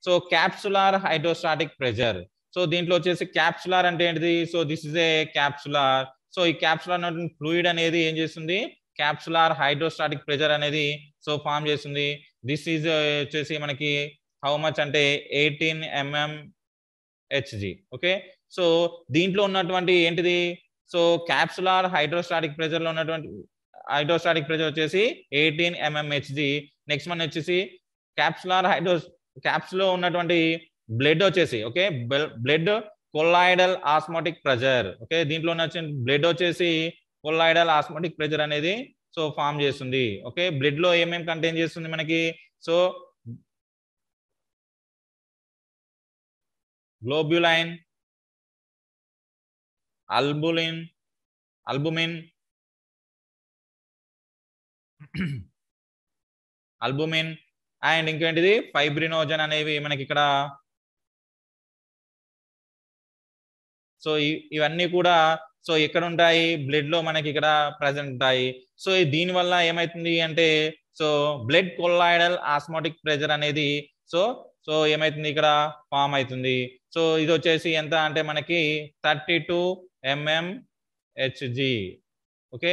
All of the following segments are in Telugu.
so capsular hydrostatic pressure so దీంట్లో వచ్చేసి క్యాప్సులార్ అంటే ఏంటిది so this is a capsular so ఈ క్యాప్సులార్ ఫ్లూయిడ్ అనేది ఏం చేస్తుంది క్యాప్సులార్ హైడ్రోస్టాటిక్ ప్రెజర్ అనేది సో ఫామ్ చేస్తుంది దిస్ ఈజ్ వచ్చేసి మనకి హౌ మచ్ అంటే eighteen mm Hg okay so దీంట్లో ఉన్నటువంటి ఏంటిది సో క్యాప్సులార్ హైడ్రోస్టాటిక్ ప్రెజర్ లో ఉన్నటువంటి హైడ్రోస్టాటిక్ ప్రెజర్ వచ్చేసి ఎయిటీన్ ఎంఎంహెచ్జి నెక్స్ట్ మన వచ్చేసి క్యాప్సులార్ హైడ్రో క్యాప్స్ లో ఉన్నటువంటి బ్లడ్ వచ్చేసి okay blood colloidal osmotic pressure okay దీంట్లో ఉన్న బ్లడ్ వచ్చేసి కొల్లాయిడల్ ఆస్మాటిక్ ప్రెజర్ అనేది సో ఫామ్ చేస్తుంది ఓకే బ్లడ్ లో ఏమేమి కంటైన్ చేస్తుంది మనకి so globulin albumin albumin albumin and ఇంకేంటిది ఫైబ్రినోజన్ అనేవి మనకి ఇక్కడ సో ఇవన్నీ కూడా సో ఎక్కడ ఉంటాయి బ్లడ్ లో మనకి ఇక్కడ ప్రజెంట్ ఉంటాయి సో దీని వల్ల ఏమైతుంది అంటే so blood colloidal osmotic pressure అనేది సో సో ఏమైతుంది ఇక్కడ ఫామ్ అవుతుంది సో ఇది వచ్చేసి ఎంత అంటే మనకి thirty two mm Hg okay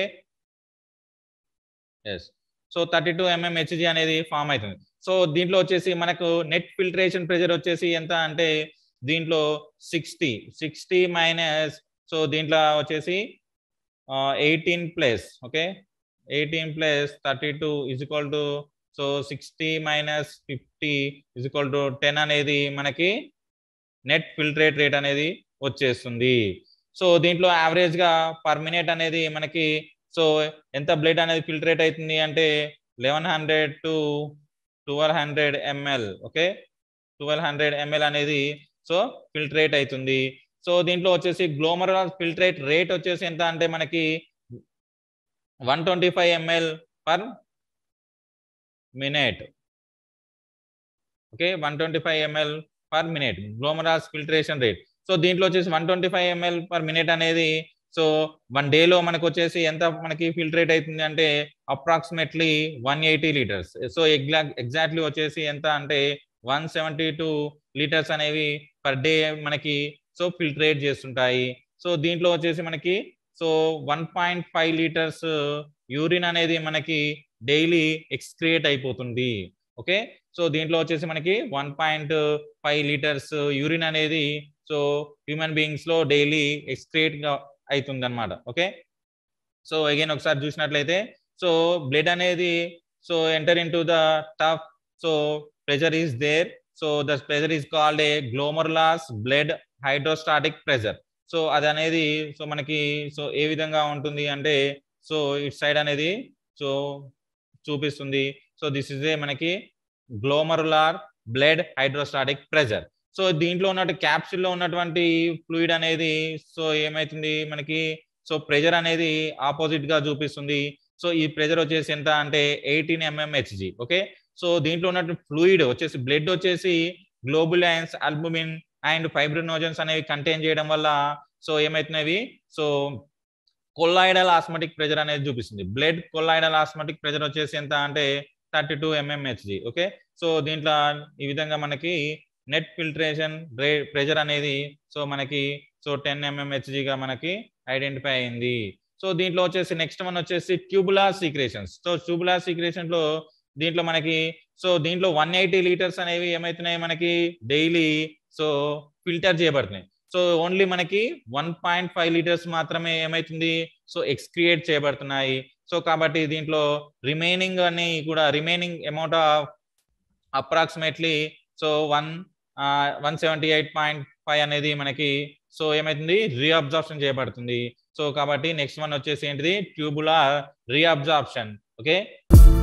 yes so thirty two mm Hg అనేది ఫామ్ అవుతుంది సో దీంట్లో వచ్చేసి మనకు నెట్ ఫిల్టరేషన్ ప్రెజర్ వచ్చేసి ఎంత అంటే దీంట్లో సిక్స్టీ సిక్స్టీ మైనస్ సో దీంట్లో వచ్చేసి eighteen plus okay eighteen plus thirty two is equal to so sixty minus fifty is equal to ten అనేది మనకి నెట్ ఫిల్టరేట్ రేట్ అనేది వచ్చేస్తుంది సో దీంట్లో యావరేజ్ గా పర్ మినిట్ అనేది మనకి సో ఎంత బ్లడ్ అనేది ఫిల్టరేట్ అవుతుంది అంటే eleven hundred to twelve hundred ml okay twelve hundred ml అనేది సో ఫిల్టరేట్ అవుతుంది సో దీంట్లో వచ్చేసి గ్లోమరల్ ఫిల్టరేట్ రేట్ వచ్చేసి ఎంత అంటే మనకి one twenty five ml per minute okay one twenty five ml per minute glomerulus filtration rate so దీంట్లో వచ్చేసి one twenty five ml per minute అనేది సో వన్ డేలో మనకు వచ్చేసి ఎంత మనకి ఫిల్టరేట్ అవుతుంది అంటే approximately one eighty litres so exact exactly వచ్చేసి ఎంత అంటే వన్ సెవెంటీ టూ లీటర్స్ అనేవి పర్ డే మనకి సో ఫిల్టరేట్ చేస్తుంటాయి సో దీంట్లో వచ్చేసి మనకి so one point five litres urine అనేది మనకి డైలీ ఎక్స్క్రియేట్ అయిపోతుంది ఓకే సో దీంట్లో వచ్చేసి మనకి one point five litres urine అనేది సో హ్యూమన్ బీయింగ్స్ లో డైలీ ఎక్స్క్రియేట్ గా అవుతుంది అనమాట ఓకే సో అగైన్ ఒకసారి చూసినట్లయితే సో బ్లడ్ అనేది so enter into the tuft so pressure is there so the pressure is called a glomerulus blood hydrostatic pressure so అది అనేది సో మనకి సో ఏ విధంగా ఉంటుంది అంటే సో ఇట్ సైడ్ అనేది సో చూపిస్తుంది సో దిస్ ఇస్ ఏ మనకి glomerular blood hydrostatic pressure so దీంట్లో ఉన్నట్టు క్యాప్సిల్ లో ఉన్నటువంటి ఫ్లూయిడ్ అనేది సో ఏమైతుంది మనకి సో ప్రెజర్ అనేది ఆపోజిట్ గా చూపిస్తుంది సో ఈ ప్రెజర్ వచ్చేసి ఎంత అంటే ఎయిటీన్ ఎంఎంహెచ్జి ఓకే సో దీంట్లో ఉన్నట్టు ఫ్లూయిడ్ వచ్చేసి బ్లడ్ వచ్చేసి గ్లోబులైన్స్ అల్బుమిన్ అండ్ ఫైబ్రినోజన్స్ అనేవి కంటైన్ చేయడం వల్ల సో ఏమైతున్నాయి సో కొల్లాయిడల్ ఆస్మాటిక్ ప్రెజర్ అనేది చూపిస్తుంది బ్లడ్ కొల్లాయిడల్ ఆస్మాటిక్ ప్రెజర్ వచ్చేసి ఎంత అంటే thirty two mm Hg okay so దీంట్లో ఈ విధంగా మనకి నెట్ ఫిల్టరేషన్ రే ప్రెజర్ అనేది సో మనకి సో టెన్ ఎంఎంహెచ్జిగా మనకి ఐడెంటిఫై అయింది సో దీంట్లో వచ్చేసి నెక్స్ట్ వన్ వచ్చేసి tubular secretions so tubular secretion లో దీంట్లో మనకి సో దీంట్లో వన్ ఎయిటీ లీటర్స్ అనేవి ఏమైతున్నాయి మనకి డైలీ సో ఫిల్టర్ చేయబడుతున్నాయి సో ఓన్లీ మనకి వన్ పాయింట్ ఫైవ్ లీటర్స్ మాత్రమే ఏమైతుంది సో ఎక్స్క్రియేట్ చేయబడుతున్నాయి సో కాబట్టి దీంట్లో రిమైనింగ్ అని కూడా remaining amount of approximately so one one seventy eight point five అనేది మనకి సో ఏమైతుంది రీఅబ్జార్ప్షన్ చేయబడుతుంది సో కాబట్టి నెక్స్ట్ వన్ వచ్చేసి ఏంటిది ట్యూబులార్ రీఅబ్జార్ప్షన్ ఓకే